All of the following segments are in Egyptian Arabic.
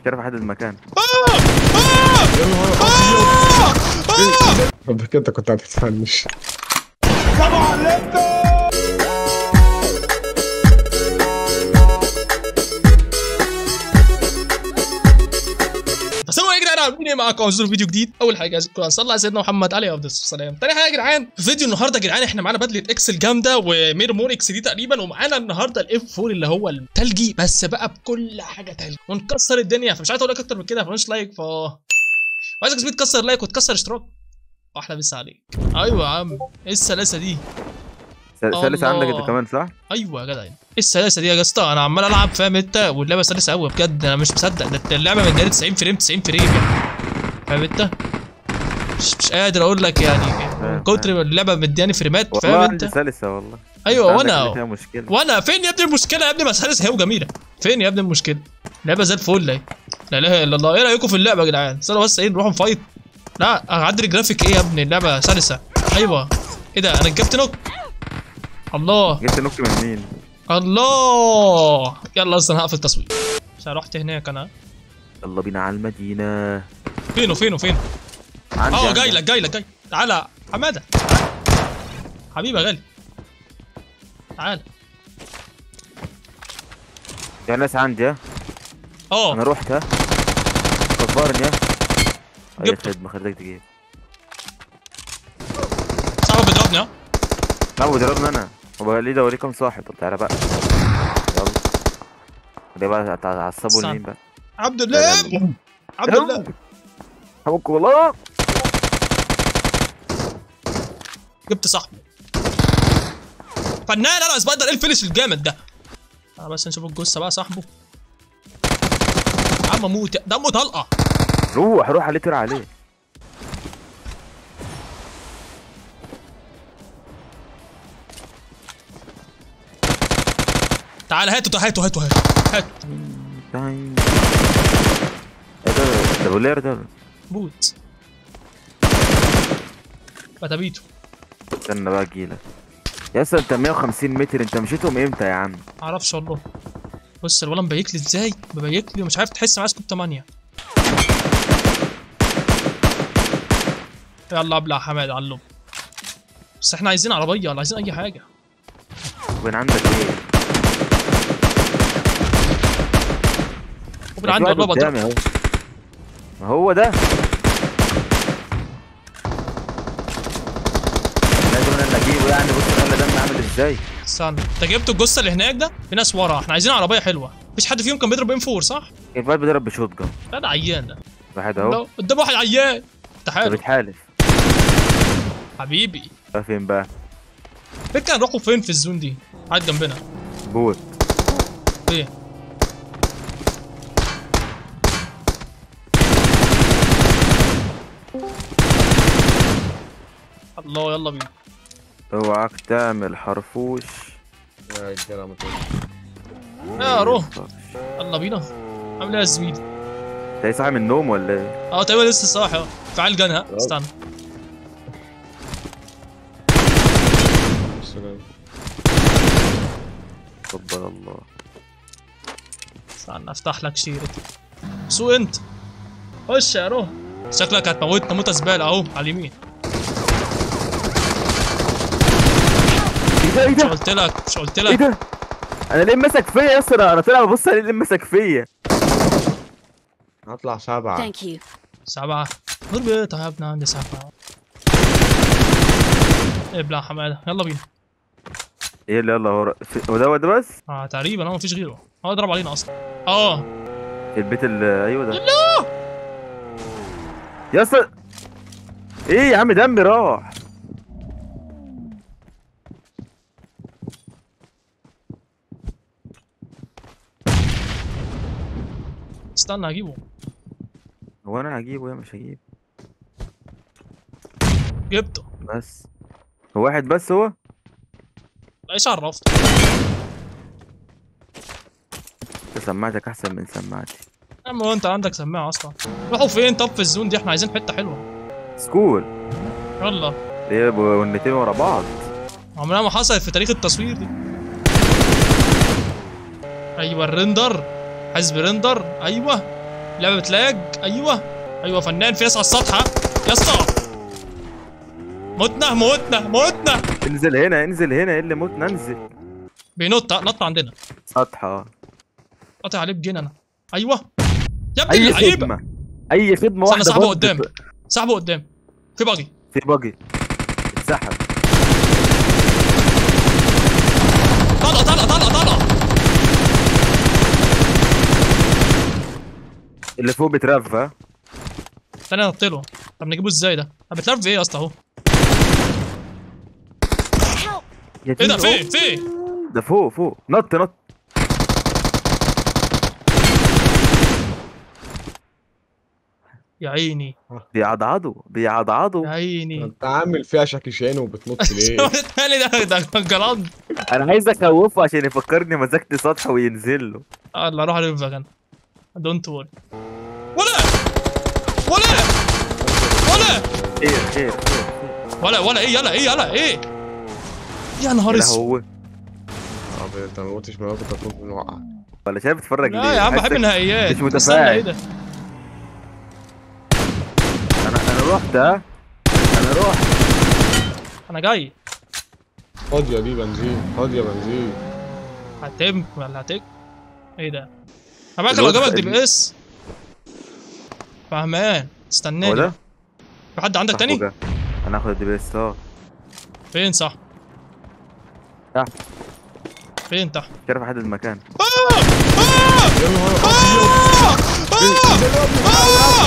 مش عارف احدد المكان يا نهار ابيض طب كده كنت هتتفنش السلام عليكم يا جدعان عاملين ايه معاكم عاوزين فيديو جديد اول حاجه عايزين كلنا نصلي على سيدنا محمد عليه افضل الصلاه والسلام تاني حاجه يا جدعان في فيديو النهارده يا جدعان احنا معانا بدله اكسل جامده ومير مور اكس دي تقريبا ومعانا النهارده الاف 4 اللي هو التلجي بس بقى بكل حاجه تلج ونكسر الدنيا فمش عايز اقول لك اكتر من كده فمش لايك ف وعايزك تسيب تكسر لايك وتكسر اشتراك واحلى بس عليك ايوه يا عم ايه السلاسه دي س- سلس الله. عندك انت كمان صح؟ ايوه يا جدع ايه السلاسه دي يا اسطى انا عمال العب فاهم انت واللعبه سلسه قوي بجد انا مش مصدق ده اللعبه مدياني 90 فريم 90 فريم يعني فاهم انت مش, مش قادر اقول لك يعني من كتر ما اللعبه مدياني فريمات فاهم والله انت عندي سلسة والله ايوه عندك اللي وانا فيها مشكلة وانا فين يا ابني المشكله يا ابني ما سلسه هي وجميله فين يا ابني المشكله لعبه زي الفل اهي لا اله الا الله ايه رايكم في اللعبه يا جدعان استنوا بس ايه نروح نفايت لا اعدل الجرافيك ايه يا ابني اللعبه سلسه ايوه ايه ده انا جبت نوك الله جبت نوك من مين؟ الله يلا اصلا هقفل التصوير عشان رحت هناك انا يلا بينا على المدينة فينه فينه فينه عندي اه عندي. جاي لك جاي لك جاي تعالى حماده حبيبي يا غالي تعالى في ناس عندي ها اه انا رحت ها كبرني ها اي جبته. خدمة خليك تجيب صاحبك بيضربني ها لا وضربنا انا هو ليه ده وليه كام صاحب طب تعالى بقى يلا ده بقى تعصبوا استنى. لمين بقى؟ عبد الله عبد الله حبكم والله جبت صاحبي فنان انا سبايدر ايه الفينش الجامد ده تعالى بس نشوف الجثه بقى صاحبه يا عم موت دمه طلقه روح روح عليه ترى عليه تعالى هاتوا هاتوا هاتوا هاتوا هات داين. ايه ده ده بولير ده موت فتبيته استنى بقى اجيلك يا اسطى انت 150 متر انت مشيتهم امتى يا عم؟ معرفش والله بص الولد مبيك لي ازاي مبيك لي ومش عارف تحس معاه سكوب 8 يلا ابلع حماد على اللب بس احنا عايزين عربيه ولا عايزين اي حاجه وين عندك ايه؟ وبن عندي في واحد والله بضرب قدامي اهو ما هو ده لازم انا اللي اجيبه يعني بص انا دم عامل ازاي استنى انت جبت الجثه اللي هناك ده في ناس ورا احنا عايزين عربيه حلوه مفيش حد فيهم كان بيضرب ام 4 صح؟ كيف واحد بيضرب بشوت جن لا ده عيان ده واحد اهو ده- قدام واحد عيان ده تعالى بيتحالف حبيبي بقى فين بقى؟ فكرة نروحوا فين في الزون دي؟ قاعد جنبنا بوت ايه؟ الله يلا بينا اوعك تعمل حرفوش يا رجاله ما تقولش. يا روح يلا بينا عامل ايه يا زميلي؟ انت إيه صاحي من النوم ولا ايه؟ اه تقريبا لسه صاحي اه فعال جنها استنى السلام. قبل الله استنى افتح لك شيرة سوق انت خش يا روح شكلك هتموتنا موتة زبالة اهو على اليمين ايه ده ايه مش ده؟ قلت لك مش قلت ايه لك ده؟ انا ليه مسك فيا يا اسطى انا طالع ببص عليه ليه مسك فيا هطلع سبعة Thank you. سبعة ضرب ايه طيب يا ابني عندي سبعة ابلع حمادة يلا بينا ايه اللي يلا هو في- هو ده هو ده بس؟ اه تقريبا اه مفيش غيره هو ضرب علينا اصلا اه في البيت ال ايوه ده يا اسطى ايه يا عم دمي راح استنى هجيبه هو انا هجيبه يا مش هجيب جبته بس هو واحد بس هو ايش عرفت انت سماعتك احسن من سماعتي يا عم هو انت عندك سماعة اصلا روحوا فين طب في الزون دي احنا عايزين حتة حلوة سكول يلا ايه بونتين ورا بعض عمرها ما حصلت في تاريخ التصوير دي ايوه الريندر حزب ريندر ايوه لعبه بتلاج ايوه ايوه فنان فيس على السطح ها؟ يا اسطى متنا موتنا موتنا انزل هنا انزل هنا ايه اللي موت ننزل بينط نط عندنا سطح اه قطع عليه بجين انا ايوه يا ابني اي اللعيبه خدمه اي خدمه استنى واحده صاحبه برضه قدام ت- صاحبه قدام في باجي في باجي اتسحب طلقه طلقه طلقه طلقه اللي فوق بيترف ها تاني نط له طب نجيبه ازاي ده؟ طب بتلعب في ايه يا اسطى اهو؟ يا ايه ده دين في في ده فوق فوق نط نط يا عيني بيعضعضوا بيعضعضوا يا عيني انت عامل فيها شاكيشان وبتنط ليه؟ التاني ده ده جلان انا عايز اخوفه عشان يفكرني مسكت سطح وينزل له الله روح على فاجن دونت وري ولا ولا ولا خير خير خير ولا ولا ايه يلا ايه يلا ايه يا نهار لا اسود هو اه انت ما قلتش ما كنت هتكون بنوقع ولا شايف اتفرج لا يا عم بحب حاسك- النهائيات مش استنى متفاعل. ايه ده انا انا رحت ها انا رحت انا جاي فاضية دي بنزين فاضية بنزين هتم ولا هتك ايه ده انا لو الواد جابك دي ال- بي اس فهمان هو استناني ده في حد عندك صاحبه تاني جه. انا هاخد الدي بي اس اه فين صح تحت فين تحت مش عارف احدد المكان آه! آه! يا نهار آه! آه!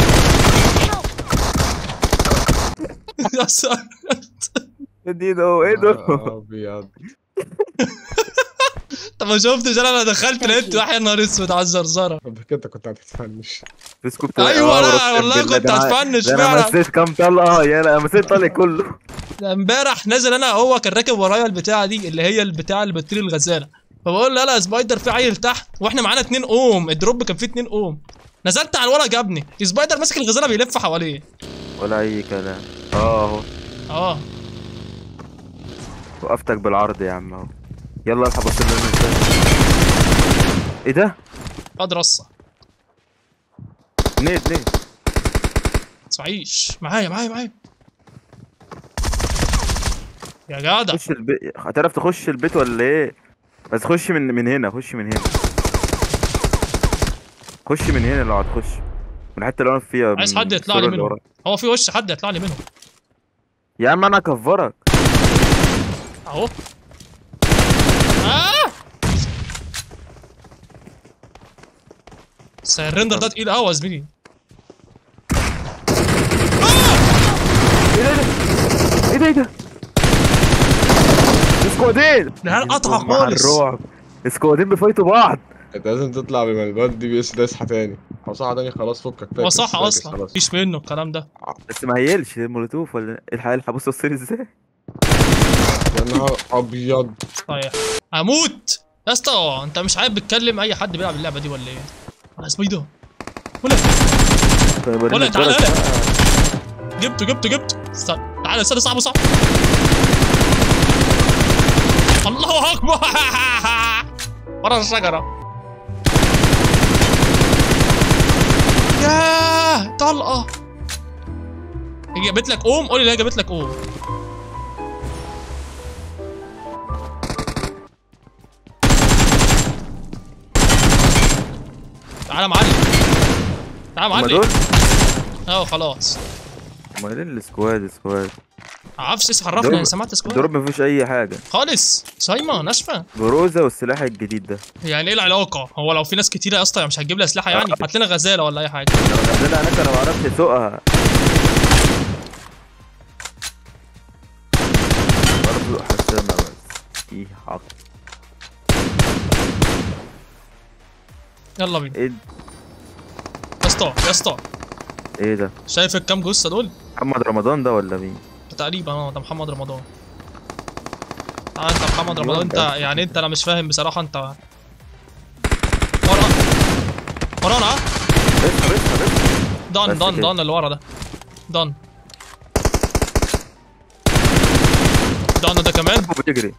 يا ساتر ايه ده ايه ده ابيض انت ما شفتش انا انا دخلت لقيت واحد يا نهار اسود على الزرزره ربك انت كنت هتتفنش في سكوب ايوه آه، لا ورحت والله بالله كنت ده أنا- هتفنش ده انا فعلا مسيت كام طلقه يا لا مسيت طلق كله ده امبارح نازل انا هو كان راكب ورايا البتاعه دي اللي هي البتاع اللي بتطير الغزاله فبقول له لا لا سبايدر في عيل تحت واحنا معانا 2 اوم الدروب كان فيه 2 اوم نزلت على الورا جابني سبايدر ماسك الغزاله بيلف حواليه ولا اي كلام اه اهو اه وقفتك بالعرض يا عم اهو يلا الحق بص لنا ازاي ايه ده قاد رصه نيد نيد صعيش معايا معايا معايا يا جدع خش البيت هتعرف تخش البيت ولا ايه بس خش من من هنا خش من هنا خش من هنا لو هتخش من الحته اللي انا فيها عايز من حد يطلع لي الصورة اللي منهم ورا. هو في وش حد يطلع لي منهم يا عم انا اكفرك اهو آه! السيرندر ده تقيل قوي يا زميلي ايه ده ايه ده ايه ده سكوادين العيال قطعة مع خالص. الرعب سكوادين بيفايتوا بعض انت لازم تطلع بملبات دي بي اس ده اصحى تاني او صحى تاني خلاص فكك فاكس هو صح فاكس اصلا خلاص. مفيش منه الكلام ده بس ما هيلش المولوتوف ولا الحق الحق بص وصل ازاي يا نهار ابيض طيب هموت يا اسطى انت مش عارف بتكلم اي حد بيلعب اللعبه دي ولا ايه؟ على سبايدر ولا ولا تعالى هلا جبته جبته جبته استنى تعالى استنى صاحبه صاحبه الله اكبر ورا الشجره ياه طلقه هي جابت لك اوم قول لي لا جابت لك اوم تعالى يا معلم تعالى يا هما معلم دول اه خلاص امال السكواد سكواد عارفش ايش عرفنا دول- انا سمعت سكواد الدروب ما فيهوش اي حاجه خالص صايمه ناشفه جروزه والسلاح الجديد ده يعني ايه العلاقه هو لو في ناس كتيره يا اسطى مش هتجيب لي اسلحه يعني هات لنا غزاله ولا اي حاجه لو نزلها هناك انا ما اعرفش اسوقها برضه حسامه بس ايه حق يلا بينا ايه يا اسطى يا اسطى ايه ده شايف الكام جثه دول محمد رمضان ده ولا مين تقريبا اه ده محمد رمضان تعال انت محمد رمضان انت يعني انت انا مش فاهم بصراحه انت ورا ورانا ها اسمع اسمع اسمع دان بس دان كده. دان اللي ورا ده دان دان ده كمان بتجري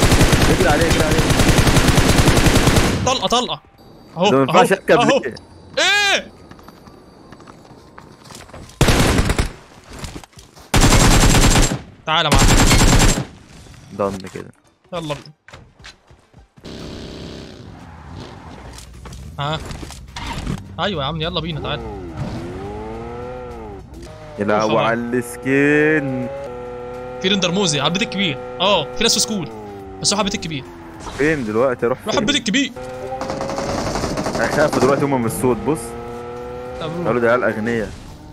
اجري عليه اجري عليه طلقه طلقه اهو ده ما اهو ينفعش اركب اهو ليه ايه تعالى معايا ضن كده يلا بينا ها ايوه يا عم يلا بينا تعالى يلعبوا خلاص. على السكين في رندر موزي على البيت الكبير اه في ناس في سكول بس روح على البيت الكبير فين دلوقتي اروح روح على البيت فين الكبير هيخافوا دلوقتي هم من الصوت بص طب روح. قالوا ده عيال اغنياء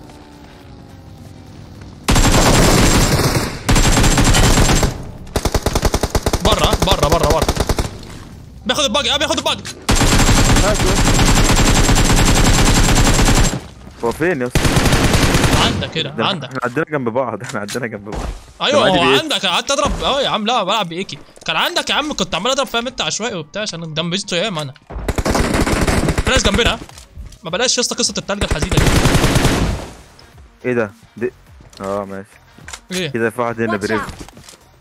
بره بره بره بره بياخد الباجي اه بياخد الباجي هو فين يا اسطى عندك هنا ده عندك احنا عندنا جنب بعض احنا عندنا جنب بعض ايوه معادي هو بإيه؟ عندك قعدت اضرب اه يا عم لا بلعب بايكي كان عندك يا عم كنت عمال اضرب فاهم انت عشوائي وبتاع عشان جنبيته ياما انا في ناس جنبنا ما بلاش يا اسطى قصه التلج الحزينه دي ايه ده دي اه ماشي ايه كده في واحد هنا Watch بريف out.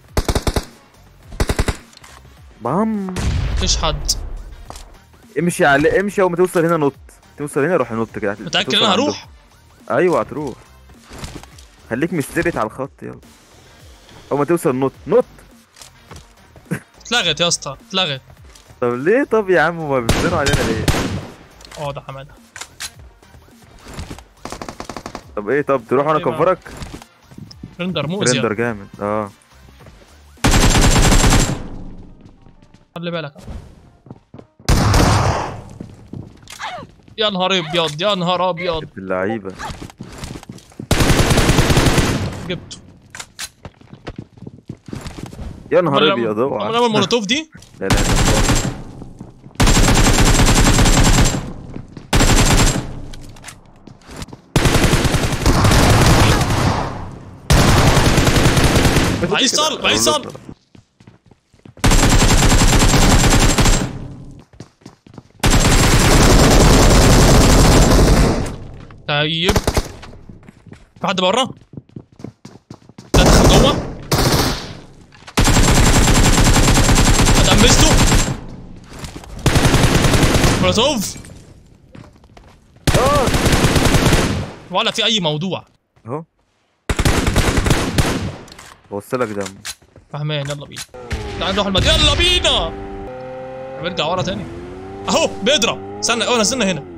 بام مفيش حد امشي على امشي اول ما توصل هنا نط توصل هنا روح نط كده هت- متاكد ان هتوصل انا عنده. هروح ايوه هتروح خليك مستريت على الخط يلا اول ما توصل نط نط اتلغت يا اسطى اتلغت طب ليه طب يا عم هما بيفتنوا علينا ليه اه ده حماده طب ايه طب تروح وانا إيه بقى؟ اكفرك رندر موزي ريندر جامد اه خلي بالك يا نهار ابيض يا نهار ابيض اللعيبه جبته يا نهار أمال ابيض لما- أمال اوعى لما المولوتوف دي لا لا لا فيصل فيصل طيب في حد بره؟ ده دخل جوه؟ اتأمسته؟ مولوتوف ولا في أي موضوع اهو بوصلك دم فهمان يلا بينا تعال نروح المدينة يلا بينا بنرجع ورا تاني اهو بيضرب استنى اه نزلنا هنا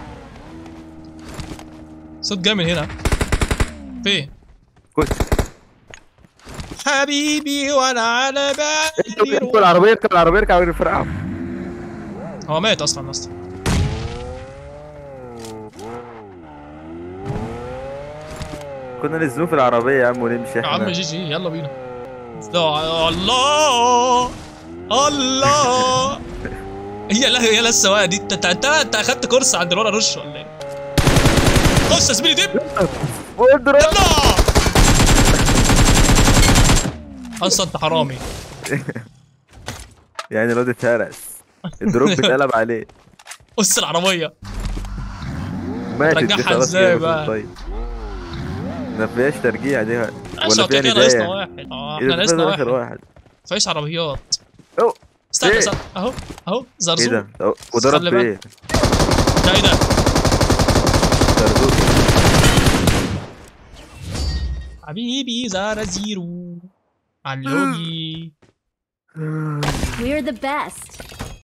صوت جاي من هنا فين كنت حبيبي وانا على بالي اركب العربيه اركب العربيه اركب العربيه فرقع هو مات اصلا اصلا كنا نزلوه في العربيه يا عم ونمشي يا عم احنا جي جي يلا بينا لا الله الله هي لا هي لا السواقه دي انت انت انت اخدت كورس عند الورا رش ولا ايه؟ خش يا زميلي دب اضرب يلا اصلا انت حرامي يعني الواد اتهرس الدروب اتقلب عليه قص العربيه ماتت دي رجعها خلاص ازاي كده بقى؟ طيب ما فيهاش ترجيع دي ولا عشان فيها كده ناقصنا ندايه واحد اه إيه احنا ده ناقصنا ده اخر واحد واحد مفيش عربيات أوه. استنى إيه؟ استنى اهو اهو ايه زرزور ده طب وضرب خلي بايه ده ايه ده؟ زرزور حبيبي زرازيرو علوجي We're the best.